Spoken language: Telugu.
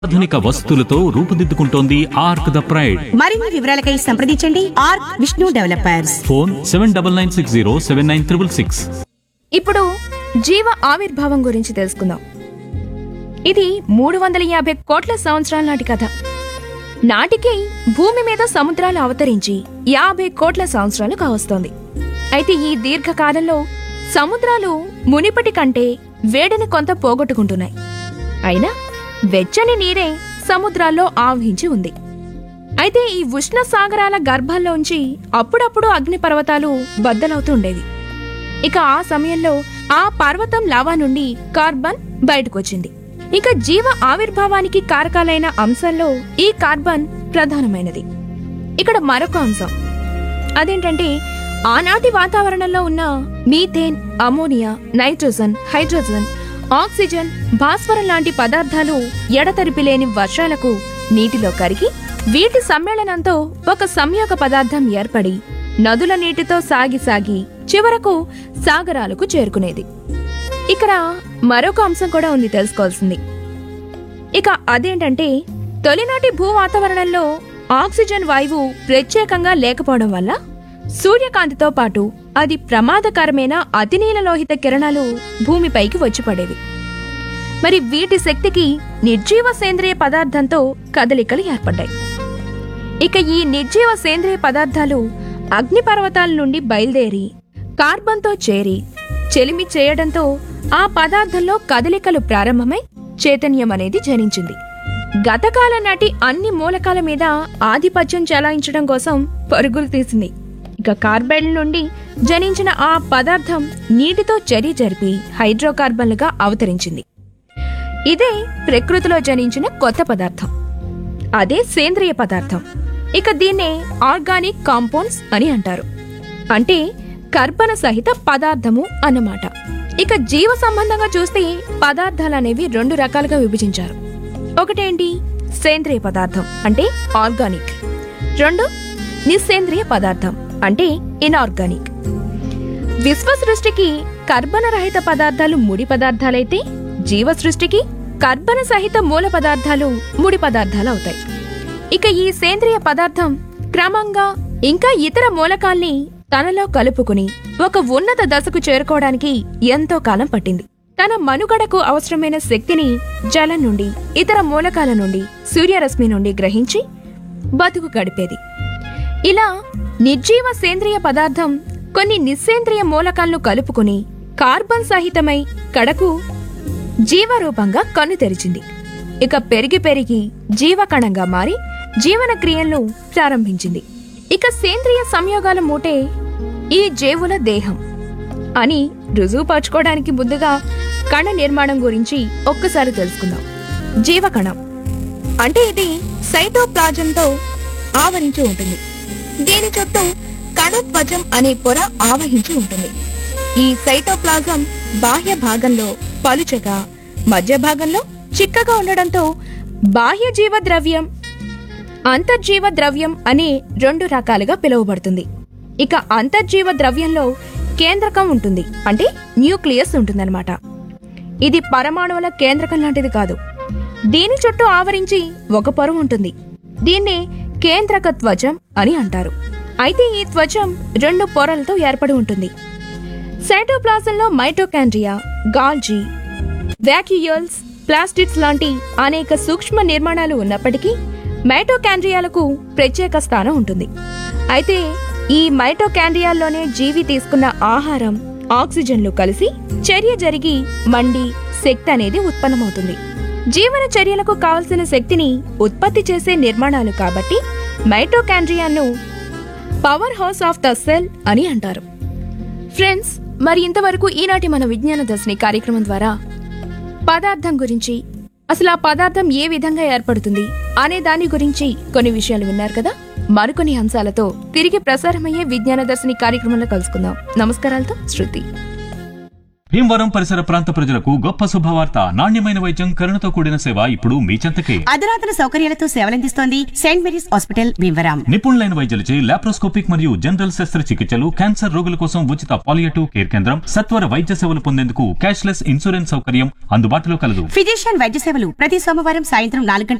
ఆధునిక వస్తువులతో రూపుదిద్దుకుంటోంది ఆర్క్ ద ప్రైడ్ మరిన్ని వివరాలకై సంప్రదించండి Ark Vishnu developers phone seven double nine six zero seven nine triple six ఇప్పుడు జీవ ఆవిర్భావం గురించి తెలుసుకుందాం ఇది మూడు వందల యాభై కోట్ల సంవత్సరాల నాటి కథ నాటికి భూమి మీద సముద్రాలు అవతరించి యాభై కోట్ల సంవత్సరాలు కావస్తోంది అయితే ఈ దీర్ఘకాలంలో సముద్రాలు మునిపటి కంటే వేడిని కొంత పోగొట్టుకుంటున్నాయి అయినా వెచ్చని నీరే సముద్రాల్లో ఆవహించి ఉంది అయితే ఈ ఉష్ణ సాగరాల గర్భాల్లోంచి అప్పుడప్పుడు అగ్నిపర్వతాలు బద్దలవుతూ ఉండేవి ఇక ఆ సమయంలో ఆ పర్వతం లావా నుండి కార్బన్ బయటకొచ్చింది ఇక జీవ ఆవిర్భావానికి కారకాలైన అంశంలో ఈ కార్బన్ ప్రధానమైనది ఇక్కడ మరొక అంశం అదేంటంటే ఆనాటి వాతావరణంలో ఉన్న methane ammonia nitrogen hydrogen oxygen భాస్వరం లాంటి పదార్థాలు ఎడతెరిపి లేని వర్షాలకు నీటిలో కరిగి వీటి సమ్మేళనంతో ఒక సంయోగ పదార్థం ఏర్పడి నదుల నీటితో సాగి సాగి చివరకు సాగరాలకు చేరుకునేది ఇక్కడ మరొక అంశం కూడా ఉంది తెలుసుకోవాల్సింది ఇక అదేంటంటే తొలినాటి భూ వాతావరణంలో ఆక్సిజన్ వాయువు ప్రత్యేకంగా లేకపోవడం వల్ల సూర్యకాంతితో పాటు అది ప్రమాదకరమైన అతినీల లోహిత కిరణాలు భూమిపైకి వచ్చి పడేవి మరి వీటి శక్తికి నిర్జీవ సేంద్రియ పదార్థంతో కదలికలు ఏర్పడ్డాయి ఇక ఈ నిర్జీవ సేంద్రియ పదార్థాలు అగ్నిపర్వతాల నుండి బయలుదేరి కార్బన్తో చేరి చెలిమి చేయడంతో ఆ పదార్థంలో కదలికలు ప్రారంభమై చైతన్యం అనేది జనించింది గతకాలం నాటి అన్ని మూలకాల మీద ఆధిపత్యం చెలాయించడం కోసం పరుగులు తీసింది ఇక కార్బన్ నుండి జనించిన ఆ పదార్థం నీటితో చర్య జరిపి హైడ్రోకార్బన్లుగా అవతరించింది ఇదే ప్రకృతిలో జనించిన కొత్త పదార్థం అదే సేంద్రియ పదార్థం ఇక దీన్నే ఆర్గానిక్ కాంపౌండ్స్ అని అంటారు అంటే కర్బన సహిత పదార్థము అన్నమాట ఇక జీవ సంబంధంగా చూస్తే పదార్థాలు అనేవి రెండు రకాలుగా విభజించారు ఒకటేంటి సేంద్రియ పదార్థం అంటే ఆర్గానిక్ రెండు నిస్సేంద్రియ పదార్థం అంటే ఇన్ఆర్గానిక్ విశ్వ సృష్టికి కర్బన రహిత పదార్థాలు ముడి పదార్థాలైతే జీవ సృష్టికి కర్బన సహిత మూల పదార్థాలు ముడి పదార్థాలు అవుతాయి ఇక ఈ సేంద్రియ పదార్థం క్రమంగా ఇంకా ఇతర మూలకాల్ని తనలో కలుపుకుని ఒక ఉన్నత దశకు చేరుకోవడానికి ఎంతో కాలం పట్టింది తన మనుగడకు అవసరమైన శక్తిని జలం నుండి ఇతర మూలకాల నుండి సూర్యరశ్మి నుండి గ్రహించి బతుకు గడిపేది ఇలా నిర్జీవ సేంద్రియ పదార్థం కొన్ని నిస్సేంద్రియ మూలకాలను కలుపుకుని కార్బన్ సహితమై కడకు జీవరూపంగా కన్ను తెరిచింది ఇక పెరిగి పెరిగి జీవకణంగా మారి జీవన క్రియలను ప్రారంభించింది ఇక సేంద్రియ సంయోగాల మూటే ఈ జీవుల దేహం అని రుజువుపరచుకోవడానికి ముందుగా కణ నిర్మాణం గురించి ఒక్కసారి తెలుసుకుందాం జీవకణం అంటే ఇది సైటోప్లాజంతో ఆవరించి ఉంటుంది దీని చుట్టూ కణధ్వజం అనే పొర ఆవహించి ఉంటుంది ఈ సైటోప్లాజం బాహ్య భాగంలో పలుచగా మధ్య భాగంలో చిక్కగా ఉండడంతో బాహ్య జీవ ద్రవ్యం అంతర్జీవ ద్రవ్యం అనే రెండు రకాలుగా పిలువబడుతుంది ఇక అంతర్జీవ ద్రవ్యంలో కేంద్రకం ఉంటుంది అంటే న్యూక్లియస్ ఉంటుందన్నమాట ఇది పరమాణువుల కేంద్రకం లాంటిది కాదు దీని చుట్టూ ఆవరించి ఒక పొర ఉంటుంది దీన్నే కేంద్రక త్వచం అని అంటారు అయితే ఈ త్వచం రెండు పొరలతో ఏర్పడి ఉంటుంది సైటోప్లాజంలో మైటోకాండ్రియా గాల్జీ వ్యాక్యూయల్స్ ప్లాస్టిడ్స్ లాంటి అనేక సూక్ష్మ నిర్మాణాలు ఉన్నప్పటికీ మైటోకాండ్రియాలకు ప్రత్యేక స్థానం ఉంటుంది అయితే ఈ మైటోకాండ్రియాల్లోనే జీవి తీసుకున్న ఆహారం ఆక్సిజన్లు కలిసి చర్య జరిగి మండి శక్తి అనేది ఉత్పన్నమవుతుంది జీవన చర్యలకు కావలసిన శక్తిని ఉత్పత్తి చేసే నిర్మాణాలు కాబట్టి మైటోకాండ్రియాను power house of the cell అని అంటారు ఫ్రెండ్స్ మరి ఇంతవరకు ఈనాటి మన విజ్ఞాన దర్శిని కార్యక్రమం ద్వారా పదార్థం గురించి అసలు ఆ పదార్థం ఏ విధంగా ఏర్పడుతుంది అనే దాని గురించి కొన్ని విషయాలు విన్నారు కదా మరికొన్ని అంశాలతో తిరిగి ప్రసారమయ్యే విజ్ఞాన దర్శిని కార్యక్రమంలో కలుసుకుందాం నమస్కారాలతో శృతి భీమవరం పరిసర ప్రాంత ప్రజలకు గొప్ప శుభవార్త నాణ్యమైన వైద్యం కరుణతో కూడిన సేవ ఇప్పుడు మీ చెంతకే అధునాతన సౌకర్యాలతో సేవలందిస్తోంది సెయింట్ మేరీస్ హాస్పిటల్ భీమవరం నిపుణులైన వైద్యులచే లాప్రోస్కోపిక్ మరియు జనరల్ శస్త్రచికిత్సలు క్యాన్సర్ రోగుల కోసం ఉచిత పాలియేటివ్ కేర్ కేంద్రం సత్వర వైద్య సేవలు పొందేందుకు క్యాష్లెస్ ఇన్సూరెన్స్ సౌకర్యం అందుబాటులో కలదు ఫిజిషియన్ వైద్య సేవలు ప్రతి సోమవారం సాయంత్రం నాలుగు గంటల